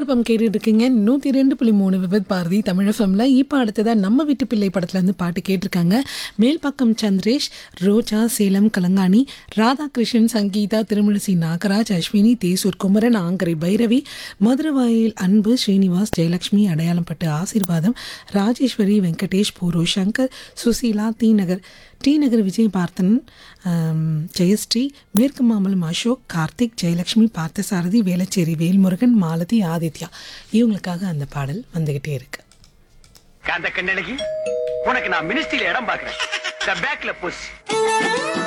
குழப்பம் கேட்டுட்டு இருக்கீங்க நூற்றி ரெண்டு புள்ளி மூணு விபத் பாரதி தமிழ் ஃபம்ல இப்போ அடுத்ததாக நம்ம வீட்டு பிள்ளை படத்துலேருந்து பாட்டு கேட்டிருக்காங்க மேல்பக்கம் சந்திரேஷ் ரோஜா சேலம் கலங்காணி ராதாகிருஷ்ணன் சங்கீதா திருமணசி நாகராஜ் அஸ்வினி தேசூர் குமரன் ஆங்கரை பைரவி மதுரவாயில் அன்பு ஸ்ரீனிவாஸ் ஜெயலட்சுமி அடையாளம்பட்டு ஆசீர்வாதம் ராஜேஸ்வரி வெங்கடேஷ் பூரு சங்கர் சுசீலா டி நகர் டி நகர் விஜய் பார்த்தன் ஆம், ஜெயஸ்ரீ மேற்கு மாம்பலம் அசோக் கார்த்திக் ஜெயலட்சுமி பார்த்தசாரதி வேளச்சேரி வேல்முருகன் மாலதி ஆதித்யா இவங்களுக்காக அந்த பாடல் வந்துகிட்டே இருக்கு காந்த கண்ணழகி உனக்கு நான் மினிஸ்ட்ரியில இடம் பாக்குறேன் பேக்ல புஷ்